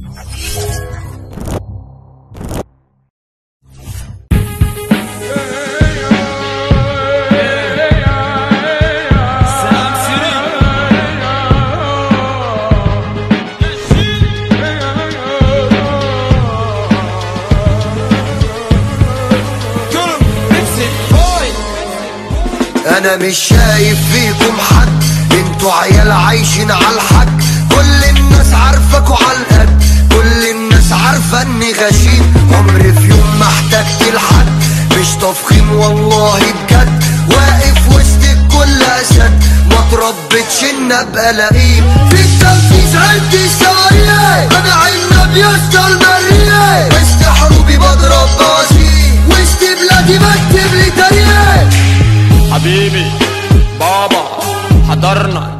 انا مش شايف فيكم حد انتوا عيال عايشين على الحد كل الناس عارفاكوا على القد كل الناس عارفة اني غشيم عمري في يوم ما احتجت لحد مش تفخيم والله بجد واقف وسط الكل اسد ما تربتش ان ابقى لئيم في التنفيذ عندي سعيه انا عنب يا اسطى المريه وسط حروبي بضرب بوازيك وسط بلادي بكتب لي تاريخ حبيبي بابا حضرنا